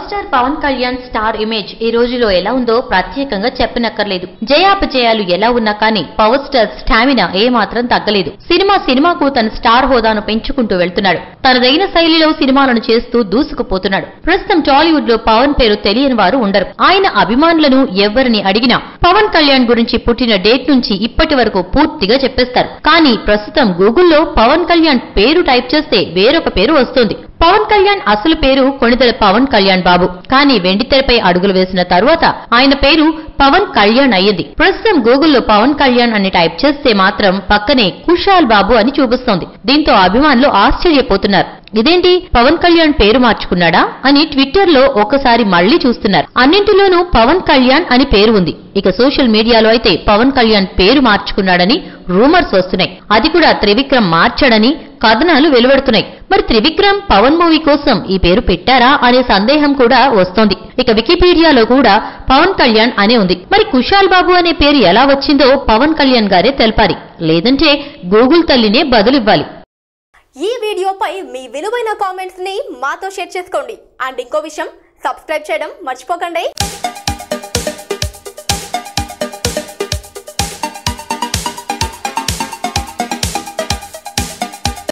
power star Pawan Kalyan star image ఈ రోజులో ఎలా ఉందో ప్రత్యేకంగా చెప్పనక్కర్లేదు జయాపజయాలు ఎలా ఉన్నా కానీ పవర్ స్టార్ స్టామినా ఏ మాత్రం తగ్గలేదు సినిమా సినిమాకు తన స్టార్ హోదాను పెంచుకుంటూ వెళ్తున్నాడు తనదైన శైలిలో సినిమాలను చేస్తూ దూసుకుపోతున్నాడు ప్రస్తుతం టాలీవుడ్ లో పవన్ పేరు తెలియని వారు ఉండరు ఆయన అభిమానులను ఎవరిని అడిగినా పవన్ కళ్యాణ్ గురించి పుట్టిన డేట్ నుంచి ఇప్పటి వరకు పూర్తిగా చెప్పేస్తారు కానీ ప్రస్తుతం గూగుల్లో పవన్ కళ్యాణ్ పేరు టైప్ చేస్తే వేరొక పేరు వస్తుంది పవన్ కళ్యాణ్ అసలు పేరు కొణిదెల పవన్ కళ్యాణ్ బాబు కానీ వెండితెరపై అడుగులు వేసిన తరువాత ఆయన పేరు పవన్ కళ్యాణ్ అయ్యింది ప్రస్తుతం గూగుల్లో పవన్ కళ్యాణ్ అని టైప్ చేస్తే మాత్రం పక్కనే కుషాల్ బాబు అని చూపిస్తోంది దీంతో అభిమానులు ఆశ్చర్యపోతున్నారు ఇదేంటి పవన్ కళ్యాణ్ పేరు మార్చుకున్నాడా అని ట్విట్టర్ లో ఒకసారి మళ్లీ చూస్తున్నారు అన్నింటిలోనూ పవన్ కళ్యాణ్ అని పేరు ఉంది ఇక సోషల్ మీడియాలో అయితే పవన్ కళ్యాణ్ పేరు మార్చుకున్నాడని రూమర్స్ వస్తున్నాయి అది కూడా త్రివిక్రమ్ మార్చాడని కథనాలు వెలువడుతున్నాయి మరి త్రివిక్రమ్ పవన్ మూవీ కోసం ఈ పేరు పెట్టారా అనే సందేహం కూడా వస్తోంది ఇక వికీపీడియాలో కూడా పవన్ కళ్యాణ్ అనే ఉంది మరి కుషాల్ బాబు అనే పేరు ఎలా వచ్చిందో పవన్ కళ్యాణ్ గారే తెలపాలి లేదంటే గూగుల్ తల్లినే బదులివ్వాలి ఈ వీడియోపై మీ విలువైన కామెంట్స్ ని మాతో షేర్ చేసుకోండి అండ్ ఇంకో విషయం సబ్స్క్రైబ్ చేయడం మర్చిపోకండి